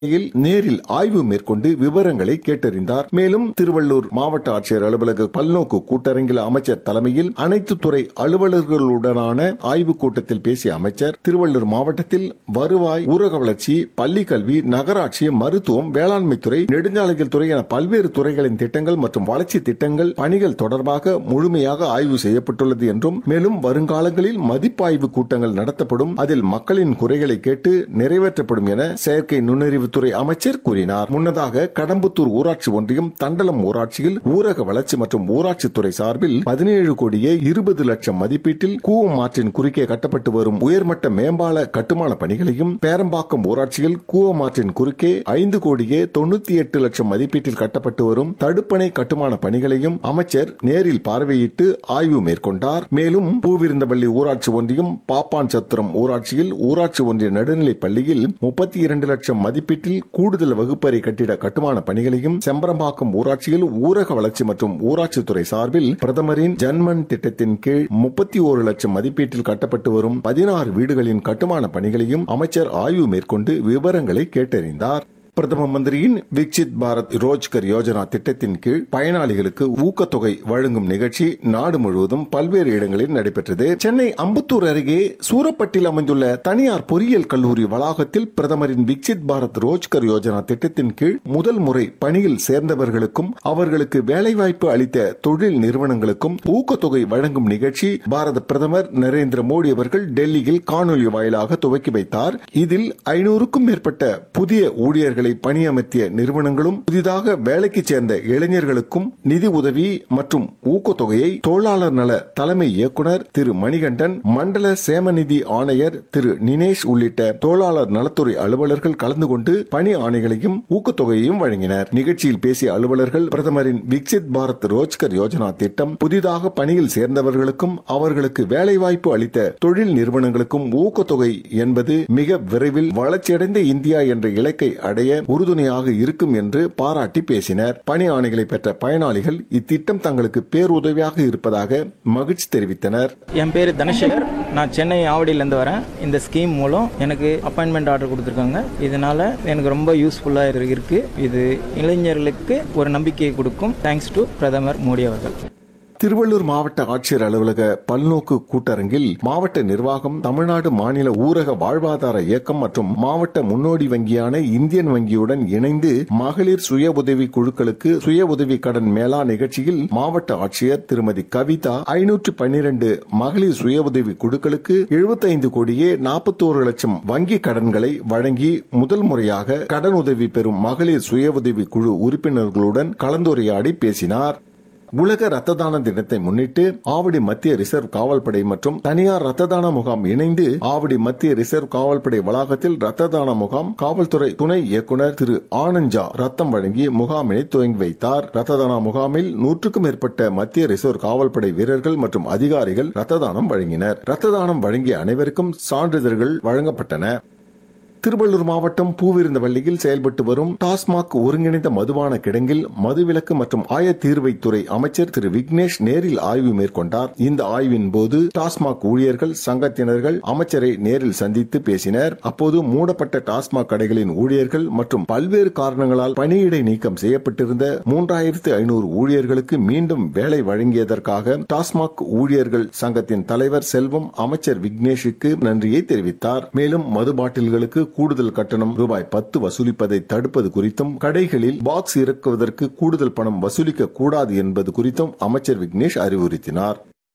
யில் நேரில் ஆய்வு மேற்கொண்டு விவரங்களை கேட்டறிந்தார் மேலும் திருவள்ளூர் மாவட்ட ஆட்சியர் அலுவலக பல்நோக்கு கூட்டரங்கில் அமைச்சர் தலைமையில் அனைத்து துறை அலுவலர்களுடனான ஆய்வுக் கூட்டத்தில் பேசிய அமைச்சர் திருவள்ளூர் மாவட்டத்தில் வருவாய் ஊரக வளர்ச்சி பள்ளி கல்வி நகராட்சி மருத்துவம் வேளாண்மைத்துறை நெடுஞ்சாலைகள் துறை என பல்வேறு துறைகளின் திட்டங்கள் மற்றும் வளர்ச்சி திட்டங்கள் பணிகள் தொடர்பாக முழுமையாக ஆய்வு செய்யப்பட்டுள்ளது என்றும் மேலும் வருங்காலங்களில் மதிப்பாய்வு கூட்டங்கள் நடத்தப்படும் அதில் மக்களின் குறைகளை கேட்டு நிறைவேற்றப்படும் என செயற்கை நுண்ணறிவுத்துறை அமைச்சர் கூறினார் முன்னதாக கடம்புத்தூர் ஊராட்சி ஒன்றியம் தண்டலம் ஊராட்சியில் ஊரக வளர்ச்சி மற்றும் ஊராட்சித்துறை சார்பில் பதினேழு கோடியே இருபது லட்சம் மதிப்பீட்டில் கூவம் ஆற்றின் குறுக்கே கட்டப்பட்டு வரும் உயர்மட்ட மேம்பால கட்டுமான பணிகளையும் பேரம்பாக்கம் ஊராட்சியில் கூவம் ஆற்றின் குறுக்கே ஐந்து கோடியே தொண்ணூத்தி எட்டு லட்சம் மதிப்பீட்டில் கட்டப்பட்டு வரும் தடுப்பணை கட்டுமான பணிகளையும் அமைச்சர் நேரில் பார்வையிட்டு ஆய்வு மேற்கொண்டார் மேலும் பூவிருந்தபள்ளி ஊராட்சி ஒன்றியம் பாப்பான் சத்திரம் ஊராட்சியில் ஊராட்சி ஒன்றிய நடுநிலைப் பள்ளியில் முப்பத்தி இரண்டு லட்சம் மதிப்பீட்டில் கூடுதல் வகுப்பறை கட்டிட கட்டுமான பணிகளையும் செம்பரம்பாக்கம் ஊராட்சியில் ஊரக வளர்ச்சி மற்றும் ஊராட்சித்துறை சார்பில் பிரதமரின் ஜன்மன் திட்டத்தின் கீழ் முப்பத்தி ஒரு லட்சம் மதிப்பீட்டில் கட்டப்பட்டு வரும் பதினாறு வீடுகளின் கட்டுமான பணிகளையும் அமைச்சர் ஆய்வு மேற்கொண்டு விவரங்களை கேட்டறிந்தார் பிரதம மந்திரியின் விக்சித் பாரத் ரோஜ்கர் யோஜனா திட்டத்தின் கீழ் பயனாளிகளுக்கு ஊக்கத்தொகை வழங்கும் நிகழ்ச்சி நாடு முழுவதும் பல்வேறு இடங்களில் நடைபெற்றது சென்னை அம்பத்தூர் அருகே சூரப்பட்டில் அமைந்துள்ள தனியார் பொறியியல் கல்லூரி வளாகத்தில் பிரதமரின் விக்சித் பாரத் ரோஜ்கர் யோஜனா திட்டத்தின் கீழ் முதல் முறை பணியில் சேர்ந்தவர்களுக்கும் அவர்களுக்கு வேலைவாய்ப்பு அளித்த தொழில் நிறுவனங்களுக்கும் ஊக்கத்தொகை வழங்கும் நிகழ்ச்சி பாரத பிரதமர் நரேந்திர மோடி அவர்கள் டெல்லியில் காணொலி வாயிலாக துவக்கி வைத்தார் இதில் ஐநூறுக்கும் மேற்பட்ட புதிய ஊழியர்களை பணியமர்த்திய நிறுவனங்களும் புதிதாக வேலைக்கு சேர்ந்த இளைஞர்களுக்கும் நிதி உதவி மற்றும் ஊக்கத்தொகையை தொழிலாளர் நல தலைமை இயக்குனர் திரு மணிகண்டன் மண்டல சேமநிதி ஆணையர் திரு நினேஷ் உள்ளிட்ட தொழிலாளர் நலத்துறை அலுவலர்கள் கலந்து கொண்டு பணி ஆணைகளையும் ஊக்கத்தொகையையும் வழங்கினர் நிகழ்ச்சியில் பேசிய அலுவலர்கள் பிரதமரின் விக்சித் பாரத் ரோஜ்கர் யோஜனா திட்டம் புதிதாக பணியில் சேர்ந்தவர்களுக்கும் அவர்களுக்கு வேலைவாய்ப்பு அளித்த தொழில் நிறுவனங்களுக்கும் ஊக்கத்தொகை என்பது மிக விரைவில் வளர்ச்சியடைந்த இந்தியா என்ற இலக்கை அடைய உறுதுணையாக இருக்கும் என்று பாராட்டி பேசினர் பணி ஆணைகளை பெற்ற பயனாளிகள் இத்திட்டம் தங்களுக்கு பேருதவியாக இருப்பதாக மகிழ்ச்சி தெரிவித்தனர் என் பேர் தனசேகர் நான் சென்னை ஆவடியிலேருந்து வரேன் இந்த ஸ்கீம் மூலம் எனக்கு அப்பாயின்மெண்ட் ஆர்டர் கொடுத்துருக்காங்க இதனால எனக்கு ரொம்ப யூஸ்ஃபுல்லாக இருக்கு இது இளைஞர்களுக்கு ஒரு நம்பிக்கையை கொடுக்கும் தேங்க்ஸ் டு பிரதமர் மோடி அவர்கள் திருவள்ளூர் மாவட்ட ஆட்சியர் அலுவலக பல்நோக்கு கூட்டரங்கில் மாவட்ட நிர்வாகம் தமிழ்நாடு மாநில ஊரக வாழ்வாதார இயக்கம் மற்றும் மாவட்ட முன்னோடி வங்கியான இந்தியன் வங்கியுடன் இணைந்து மகளிர் சுய உதவி குழுக்களுக்கு சுய உதவி கடன் மேளா நிகழ்ச்சியில் மாவட்ட ஆட்சியர் திருமதி கவிதா ஐநூற்று பன்னிரண்டு மகளிர் சுய உதவி குழுக்களுக்கு எழுபத்தைந்து கோடியே நாற்பத்தோரு லட்சம் வங்கி கடன்களை வழங்கி முதல் முறையாக கடன் உதவி பெறும் மகளிர் சுய உதவி குழு உறுப்பினர்களுடன் கலந்துரையாடி பேசினார் உலக ரத்த தான தினத்தை முன்னிட்டு ஆவடி மத்திய ரிசர்வ் காவல்படை மற்றும் தனியார் ரத்த தான முகாம் இணைந்து ஆவடி மத்திய ரிசர்வ் காவல்படை வளாகத்தில் ரத்த தான முகாம் காவல்துறை துணை இயக்குநர் திரு ஆனஞ்சா ரத்தம் வழங்கி முகாமினை துவங்கி வைத்தார் ரத்த தான முகாமில் நூற்றுக்கும் மேற்பட்ட மத்திய ரிசர்வ் காவல்படை வீரர்கள் மற்றும் அதிகாரிகள் ரத்த தானம் வழங்கினர் ரத்த தானம் வழங்கிய அனைவருக்கும் சான்றிதழ்கள் வழங்கப்பட்டன திருவள்ளூர் மாவட்டம் பூவிருந்தவள்ளியில் செயல்பட்டு வரும் டாஸ்மாக் ஒருங்கிணைந்த மதுபான கிடங்கில் மதுவிலக்கு மற்றும் ஆயத்தீர்வைத்துறை அமைச்சர் திரு விக்னேஷ் நேரில் ஆய்வு மேற்கொண்டார் இந்த ஆய்வின் போது டாஸ்மாக் ஊழியர்கள் சங்கத்தினர்கள் அமைச்சரை நேரில் சந்தித்து பேசினர் அப்போது மூடப்பட்ட டாஸ்மாக் கடைகளின் ஊழியர்கள் மற்றும் பல்வேறு காரணங்களால் பணியிடை நீக்கம் செய்யப்பட்டிருந்த மூன்றாயிரத்து ஐநூறு ஊழியர்களுக்கு மீண்டும் வேலை வழங்கியதற்காக டாஸ்மாக் ஊழியர்கள் சங்கத்தின் தலைவர் செல்வம் அமைச்சர் விக்னேஷுக்கு நன்றியை தெரிவித்தார் மேலும் மது பாட்டில்களுக்கு கூடுதல் கட்டணம் ரூபாய் பத்து வசூலிப்பதை தடுப்பது குறித்தும் கடைகளில் பாக்ஸ் இறக்குவதற்கு கூடுதல் பணம் வசூலிக்க கூடாது என்பது குறித்தும் அமைச்சர் விக்னேஷ் அறிவுறுத்தினார்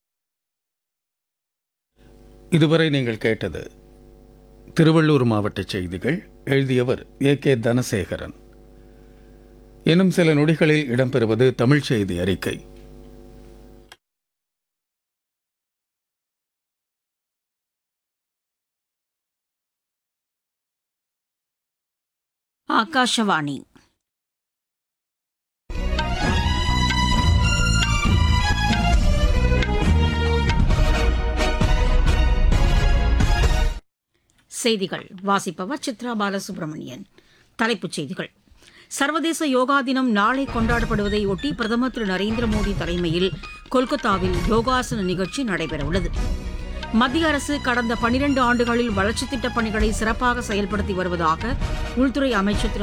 இதுவரை நீங்கள் கேட்டது திருவள்ளூர் மாவட்ட செய்திகள் எழுதியவர் ஏ கே தனசேகரன் இன்னும் சில நொடிகளில் இடம்பெறுவது தமிழ் செய்தி அறிக்கை ಆಕಾಶವಾಣಿ செய்திகள் வாசிப்பவர் சித்ரா பாலசுப்ரமணியன் தலைப்புச் செய்திகள் சர்வதேச யோகா தினம் நாளை கொண்டாடப்படுவதை ஒட்டி பிரதமர் திரு நரேந்திர மோடி தலைமையில் கொல்கத்தாவில் யோகாசன நிகழ்ச்சி நடைபெறவுள்ளது மத்திய அரசு கடந்த பனிரண்டு ஆண்டுகளில் வளர்ச்சித் திட்டப் பணிகளை சிறப்பாக செயல்படுத்தி வருவதாக உள்துறை அமைச்சர் திரு